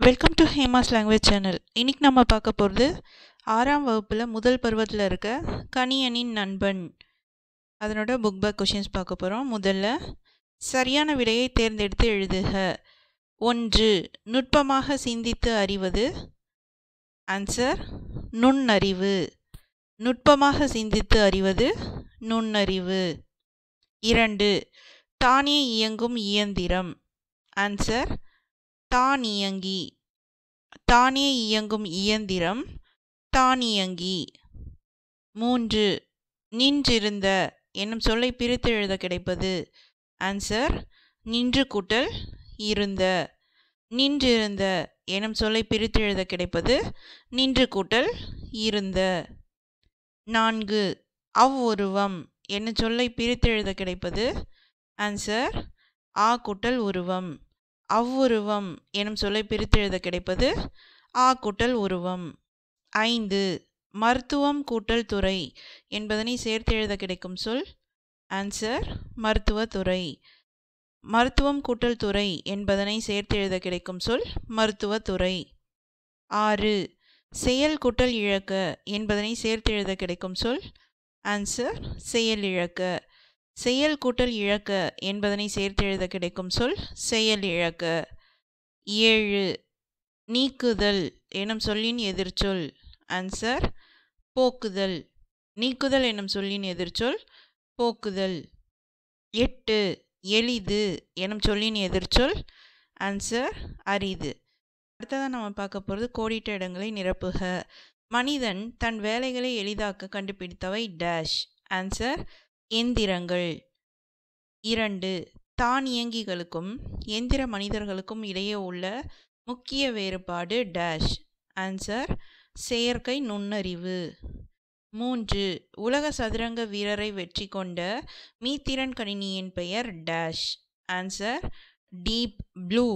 welcome to Hema's language channel இன்னைக்கு நம்ம பார்க்க போகிறது ஆறாம் வகுப்பில் முதல் பருவத்தில் இருக்க கணியனின் நண்பன் அதனோட புக் பேக் கொஷின்ஸ் பார்க்க போகிறோம் முதல்ல சரியான விடையை தேர்ந்தெடுத்து எழுதுக ஒன்று நுட்பமாக சிந்தித்து அறிவது ஆன்சர் நுண்ணறிவு நுட்பமாக சிந்தித்து அறிவது நுண்ணறிவு இரண்டு தானே இயங்கும் இயந்திரம் ஆன்சர் தானியங்கி தானே இயங்கும் இயந்திரம் தானியங்கி மூன்று நின்றிருந்த என்னும் சொல்லை பிரித்து எழுத கிடைப்பது ஆன்சர் நின்று கூட்டல் இருந்த நின்றிருந்த எனும் சொல்லை பிரித்து எழுத கிடைப்பது நின்று கூட்டல் இருந்த நான்கு அவ்வுருவம் என்னும் சொல்லை பிரித்து எழுத கிடைப்பது ஆன்சர் ஆ கூட்டல் உருவம் அவ்வுருவம் எனும் சொல்லை பிரித்து எழுத கிடைப்பது ஆ கூட்டல் உருவம் ஐந்து மருத்துவம் கூட்டல் துறை என்பதனை சேர்த்து எழுத கிடைக்கும் சொல் ஆன்சர் மருத்துவத்துறை மருத்துவம் கூட்டல் துறை என்பதனை சேர்த்து எழுத கிடைக்கும் சொல் மருத்துவத்துறை ஆறு செயல் கூட்டல் இழக்க என்பதனை சேர்த்து எழுத கிடைக்கும் சொல் ஆன்சர் செயல் இழக்க செயல் கூட்டல் இழக்க என்பதனை சேர்த்து எழுத கிடைக்கும் சொல் செயல் இழக்க ஏழு நீக்குதல் எனும் சொல்லின் எதிர்ச்சொல் ஆன்சர் போக்குதல் நீக்குதல் எனும் சொல்லின் எதிர்ச்சொல் போக்குதல் எட்டு எளிது எனும் சொல்லின் எதிர்ச்சொல் ஆன்சர் அரிது அடுத்ததாக நம்ம பார்க்க போகிறது கோடிட்ட இடங்களை நிரப்புக மனிதன் தன் வேலைகளை எளிதாக்க கண்டுபிடித்தவை டேஷ் ஆன்சர் எந்திரங்கள் இரண்டு தானியங்கிகளுக்கும் எந்திர மனிதர்களுக்கும் இடையே உள்ள முக்கிய வேறுபாடு டேஷ் ஆன்சர் செயற்கை நுண்ணறிவு மூன்று உலக சதுரங்க வீரரை வெற்றி கொண்ட மீத்திரன் கணினியின் பெயர் டேஷ் ஆன்சர் டீப் ப்ளூ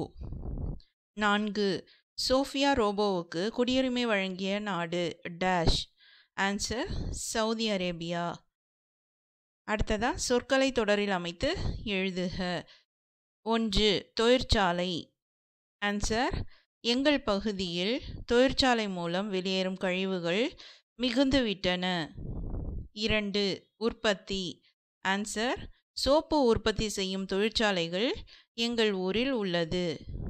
நான்கு சோஃபியா ரோபோவுக்கு குடியுரிமை வழங்கிய நாடு டேஷ் ஆன்சர் சவுதி அரேபியா அடுத்ததா சொற்களை தொடரில் அமைத்து எழுதுக ஒன்று தொழிற்சாலை ஆன்சர் எங்கள் பகுதியில் தொழிற்சாலை மூலம் வெளியேறும் கழிவுகள் மிகுந்துவிட்டன இரண்டு உற்பத்தி ஆன்சர் சோப்பு உற்பத்தி செய்யும் தொழிற்சாலைகள் எங்கள் ஊரில் உள்ளது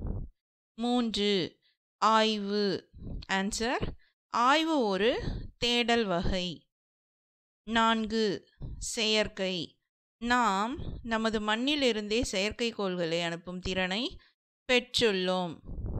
மூன்று ஆய்வு ஆன்சர் ஆய்வு ஒரு தேடல் வகை நான்கு செயற்கை நாம் நமது மண்ணிலிருந்தே செயற்கைக்கோள்களை அனுப்பும் திறனை பெற்றுள்ளோம்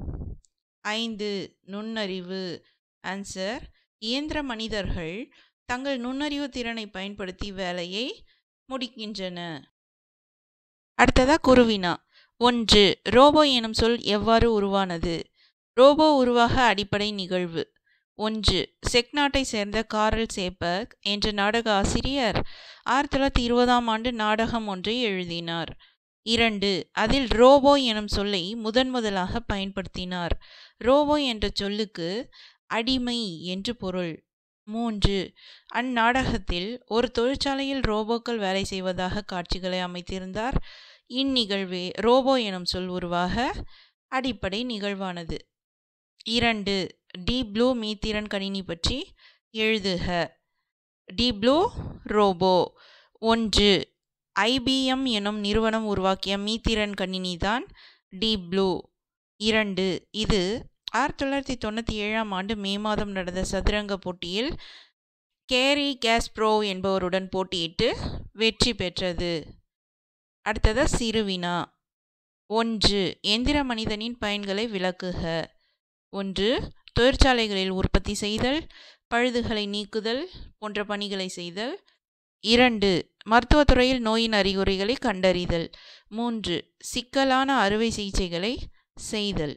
ஐந்து நுண்ணறிவு ஆன்சர் இயந்திர மனிதர்கள் தங்கள் நுண்ணறிவு திறனை பயன்படுத்தி வேலையை முடிக்கின்றன அடுத்ததாக குருவினா ஒன்று ரோபோ எனும் சொல் எவ்வாறு உருவானது ரோபோ உருவாக அடிப்படை நிகழ்வு ஒன்று செக் நாட்டை சேர்ந்த காரல் சேப்பக் என்ற நாடக ஆசிரியர் ஆயிரத்தி தொள்ளாயிரத்தி இருபதாம் ஆண்டு நாடகம் ஒன்றை எழுதினார் இரண்டு அதில் ரோபோ எனும் சொல்லை முதன் முதலாக பயன்படுத்தினார் ரோபோ என்ற சொல்லுக்கு அடிமை என்று பொருள் மூன்று அந்நாடகத்தில் ஒரு தொழிற்சாலையில் ரோபோக்கள் வேலை செய்வதாக காட்சிகளை அமைத்திருந்தார் இந்நிகழ்வே ரோபோ எனும் சொல் உருவாக அடிப்படை நிகழ்வானது இரண்டு டி ப்ளூ மீத்திரன் கணினி பற்றி எழுதுக டி ப்ளூ ரோபோ ஒன்று ஐபிஎம் எனும் நிறுவனம் உருவாக்கிய மீத்திரன் கணினி தான் டி ப்ளூ இரண்டு இது ஆயிரத்தி தொள்ளாயிரத்தி தொண்ணூற்றி ஏழாம் ஆண்டு மே மாதம் நடந்த சதுரங்க போட்டியில் கேரி கேஸ்ப்ரோ என்பவருடன் போட்டியிட்டு வெற்றி பெற்றது அடுத்தது சிறுவினா ஒன்று எந்திர மனிதனின் பயன்களை விளக்குக ஒன்று தொழிற்சாலைகளில் உற்பத்தி செய்தல் பழுதுகளை நீக்குதல் போன்ற பணிகளை செய்தல் இரண்டு மருத்துவத்துறையில் நோயின் அறிகுறிகளை கண்டறிதல் மூன்று சிக்கலான அறுவை சிகிச்சைகளை செய்தல்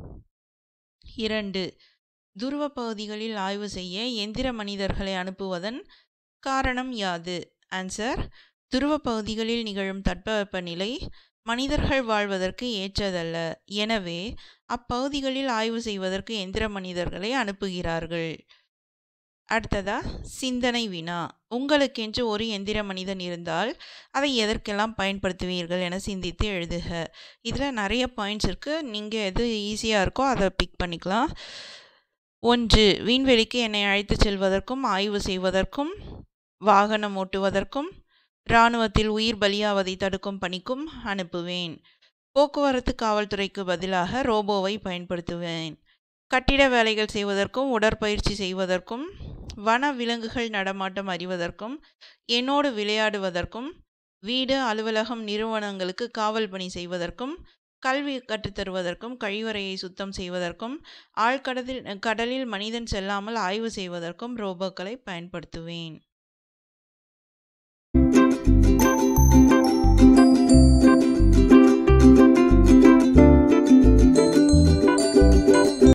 இரண்டு துருவ பகுதிகளில் ஆய்வு செய்ய எந்திர மனிதர்களை அனுப்புவதன் காரணம் யாது ஆன்சர் துருவ பகுதிகளில் நிகழும் தட்பவெப்பநிலை மனிதர்கள் வாழ்வதற்கு ஏற்றதல்ல எனவே அப்பகுதிகளில் ஆய்வு செய்வதற்கு எந்திர மனிதர்களை அனுப்புகிறார்கள் அடுத்ததா சிந்தனை வினா உங்களுக்கென்று ஒரு எந்திர மனிதன் இருந்தால் அதை எதற்கெல்லாம் பயன்படுத்துவீர்கள் என சிந்தித்து எழுதுக இதில் நிறைய பாயிண்ட்ஸ் இருக்குது நீங்கள் எது ஈஸியாக இருக்கோ அதை பிக் பண்ணிக்கலாம் ஒன்று விண்வெளிக்கு என்னை அழைத்து செல்வதற்கும் ஆய்வு செய்வதற்கும் வாகனம் ஓட்டுவதற்கும் இராணுவத்தில் உயிர் பலியாவதை தடுக்கும் பணிக்கும் அனுப்புவேன் போக்குவரத்து காவல்துறைக்கு பதிலாக ரோபோவை பயன்படுத்துவேன் கட்டிட வேலைகள் செய்வதற்கும் உடற்பயிற்சி செய்வதற்கும் வன விலங்குகள் நடமாட்டம் அறிவதற்கும் என்னோடு விளையாடுவதற்கும் வீடு அலுவலகம் நிறுவனங்களுக்கு காவல் பணி செய்வதற்கும் கல்வி கற்றுத்தருவதற்கும் கழிவறையை சுத்தம் செய்வதற்கும் ஆழ்கடலில் கடலில் மனிதன் செல்லாமல் ஆய்வு செய்வதற்கும் ரோபோக்களை பயன்படுத்துவேன்